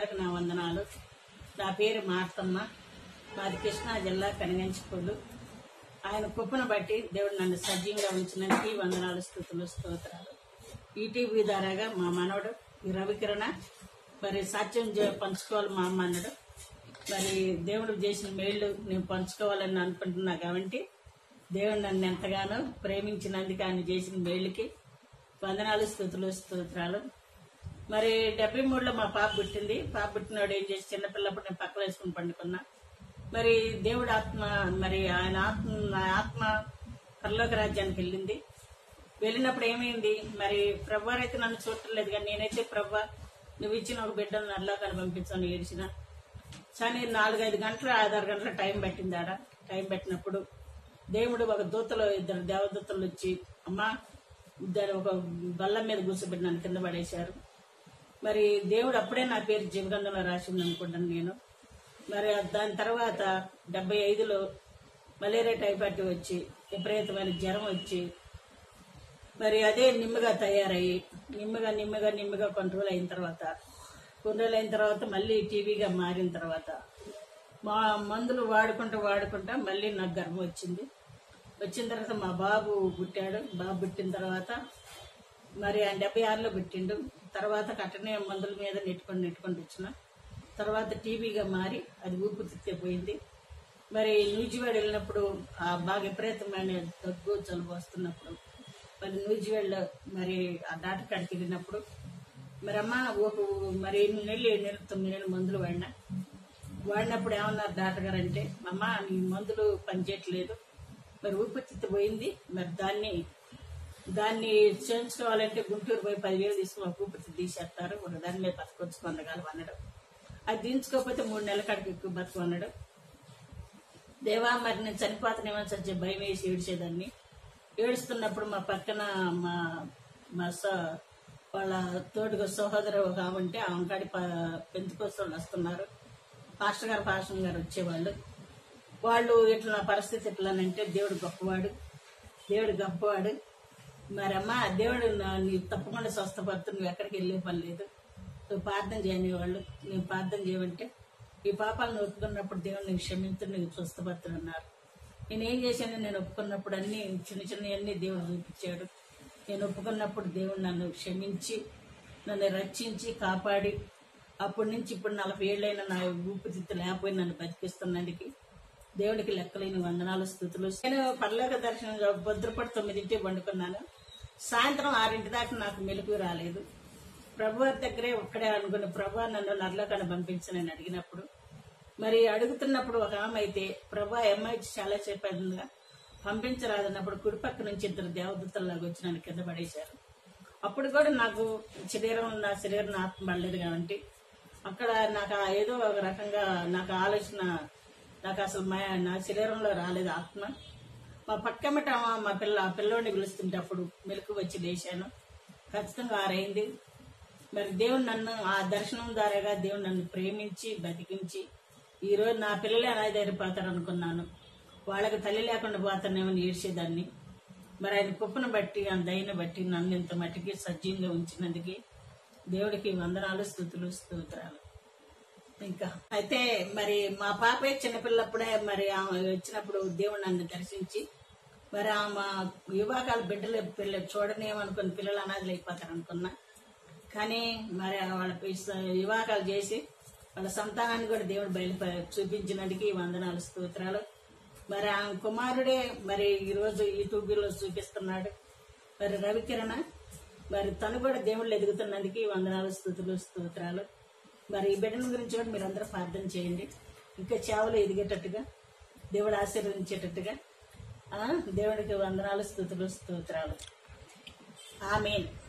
అందరికి నా వందనాలు నా పేరు మార్తమ్మ మాది కృష్ణా జిల్లా కనిగంచిపల్లు ఆయన కుప్పను బట్టి దేవుడు నన్ను సజీవంగా ఉంచినందుకు ఈ వందనాలు స్థుతులు స్తోత్రాలు ఈటీవీ ద్వారాగా మా మనవడు ఈ రవికిరణ మరి సత్యం చే- పంచుకోవాలి మా అమ్మ అన్నాడు మరి దేవుడు చేసిన మేళ్ళు నేను పంచుకోవాలని అనుకుంటున్నా కాబట్టి దేవుడు నన్ను ఎంతగానో ప్రేమించినందుకు ఆయన చేసిన మేళ్ళకి వందనాలు స్థుతులు స్తోత్రాలు మరి డెబ్బై మూడులో మా పాప పుట్టింది పాప పుట్టినోడు ఏం చేసి చిన్నపిల్లప్పుడు నేను పక్కన వేసుకుని పండుకున్నా మరి దేవుడు ఆత్మ మరి ఆయన ఆత్మ నా ఆత్మ పరలోక రాజ్యానికి వెళ్ళింది వెళ్ళినప్పుడు ఏమైంది మరి ప్రభు అయితే నన్ను చూడలేదు కానీ నేనైతే ప్రభు నువ్వు ఇచ్చిన ఒక బిడ్డను నల్లోకాన్ని పంపించని ఏడిచిన కానీ నాలుగైదు గంటలు ఆధారు గంటల టైం పట్టింది ఆడ టైం పెట్టినప్పుడు దేవుడు ఒక దూతలో ఇద్దరు దేవదూతలు వచ్చి అమ్మా ఇద్దరు ఒక బల్ల మీద కూర్చోబెట్టి నన్ను కింద పడేశారు మరి దేవుడు అప్పుడే నా పేరు జీవగంధంలో రాసింది అనుకుంటాను నేను మరి దాని తర్వాత డెబ్బై ఐదులో మలేరియా టైఫాయిడ్ వచ్చి విపరీతమైన జ్వరం వచ్చి మరి అదే నిమ్మగా తయారయ్యి నిమ్మగా నిమ్మగా నిమ్మగా కొన్ని రోజులు అయిన తర్వాత కొన్ని రోజులు అయిన తర్వాత మళ్ళీ టీవీగా మారిన తర్వాత మా మందులు వాడుకుంటూ వాడుకుంటా మళ్ళీ నాకు గర్భం వచ్చింది వచ్చిన తర్వాత మా బాబు పుట్టాడు బాబు పుట్టిన తర్వాత మరి ఆయన డెబ్బై ఆరులో పుట్టిండు తర్వాత కట్టనే మందుల మీద నెట్టుకొని నెట్టుకొని వచ్చిన తర్వాత టీవీగా మారి అది ఊపిరితిత్తే పోయింది మరి నూజివాడ వెళ్ళినప్పుడు ఆ బాగా విపరీతమైన దగ్గు జలుబు వస్తున్నప్పుడు మరి నూజివాడలో మరి ఆ డాక్టర్ కాడికి వెళ్ళినప్పుడు మరి అమ్మ ఒక మరి ఎనిమిది నెలలు ఏడు నెలలు తొమ్మిది నెలలు మందులు వాడినా వాడినప్పుడు ఏమన్నారు డాక్టర్ గారు అంటే అమ్మ నీ మందులు పనిచేయట్లేదు మరి ఊపిరితిత్తి పోయింది మరి దాన్ని దాన్ని చేయించుకోవాలంటే గుంటూరు పోయి పదివేలు తీసుకుని ఒక ఊపిరితిత్తి తీసేస్తారు ఒక దాని మీద బతకొచ్చు పొందగలవు అన్నాడు అది దించుకోకపోతే మూడు నెలల కాడికి ఎక్కువ బతుకు అన్నాడు దేవా మరి నేను చనిపోతానేమో సచ్చే భయం వేసి ఏడిచేదాన్ని ఏడుస్తున్నప్పుడు మా పక్కన మా మా స వాళ్ళ తోటిగా సహోదరు ఒక ఆమె ఉంటే ఆమె కాడి పెంచుకోసం వస్తున్నారు పాస్టర్ గారు పాస్టర్ గారు వచ్చేవాళ్ళు వాళ్ళు ఇట్లా నా పరిస్థితి ఎట్లానంటే దేవుడు గొప్పవాడు దేవుడు గొప్పవాడు మరి అమ్మ దేవుడు నా- నీ తప్పకుండా స్వస్థపడుతు నువ్వు ఎక్కడికి వెళ్ళే పని లేదు నువ్వు ప్రార్థన చేయనివాళ్ళు నేను ప్రార్థన చేయమంటే ఈ పాపాలను ఒప్పుకున్నప్పుడు దేవుడు నీకు క్షమించు నీకు స్వస్థపడుతున్నారు నేను ఏం చేశాను నేను ఒప్పుకున్నప్పుడు అన్ని చిన్న చిన్న అన్ని దేవుడు చూపించాడు నేను ఒప్పుకున్నప్పుడు దేవుడు నన్ను క్షమించి నన్ను రక్షించి కాపాడి అప్పటి నుంచి ఇప్పుడు నలభై ఏళ్ళైన నా ఊపిరితిత్తు లేకపోయి నన్ను బతికిస్తున్నందుకు దేవుడికి లెక్కలేని వందనాలు స్థుతులు నేను పర్లోక దర్శనంగా భద్రపడి తొమ్మిదింటి వండుకున్నాను సాయంత్రం ఆరింటి దాకా నాకు మెలకు రాలేదు ప్రభు వారి దగ్గరే ఒక్కడే అనుకుని ప్రభు నన్ను నర్లోకాన్ని పంపించనని అడిగినప్పుడు మరి అడుగుతున్నప్పుడు ఒక ఆమె అయితే ప్రభు ఆ అమ్మాయి చాలా చెప్పేదిగా పంపించరాదన్నప్పుడు కుడిపక్క నుంచి ఇద్దరు దేవదూతల్లాగా వచ్చి నన్ను కింద పడేశారు అప్పుడు కూడా నాకు శరీరం నా శరీరం ఆత్మ పడలేదు కాబట్టి అక్కడ నాకు ఆ ఏదో ఒక రకంగా నాకు ఆలోచన నాకు అసలు మా నా శరీరంలో రాలేదు ఆత్మ మా పక్కమట మా పిల్ల ఆ పిల్లోడిని పిలుస్తుంటే అప్పుడు మెలకు వచ్చి లేచాను ఖచ్చితంగా ఆరైంది మరి దేవుడు నన్ను ఆ దర్శనం ద్వారాగా దేవుడు నన్ను ప్రేమించి బతికించి ఈ రోజు నా పిల్లలే అనాథైపోతారు అనుకున్నాను వాళ్ళకి తల్లి లేకుండా పోతానేమో ఏడ్చేదాన్ని మరి ఆయన కుప్పను బట్టి ఆ దయని బట్టి నన్ను ఇంత మట్టికి సజీవంగా ఉంచినందుకు దేవుడికి వందనాలు స్థుతులు స్తోత్రాలు ఇంకా అయితే మరి మా పాపే చిన్నపిల్లప్పుడే మరి ఆమె వచ్చినప్పుడు దేవుడు నన్ను దర్శించి మరి ఆమె వివాహాల బిడ్డలు పిల్ల చూడనేమనుకుని పిల్లలు అనాథలు అయిపోతారు అనుకున్నా కానీ మరి వాళ్ళ పిస్- వివాహాలు చేసి వాళ్ళ సంతానాన్ని కూడా దేవుడు బయలు చూపించినందుకు ఈ వందనాలు స్తోత్రాలు మరి ఆ కుమారుడే మరి ఈరోజు యూట్యూబ్లో చూపిస్తున్నాడు మరి రవికిరణ మరి తను కూడా దేవుళ్ళు ఎదుగుతున్నందుకు ఈ వందనాలు స్థుతులు స్తోత్రాలు మరి ఈ బిడ్డల గురించి కూడా మీరు అందరూ ప్రార్థన చేయండి ఇంకా చేవలు ఎదిగేటట్టుగా దేవుడు ఆశీర్వదించేటట్టుగా ఆ, దేవుడికి వందనాలు స్థుతులు స్తోత్రాలు ఆమెన్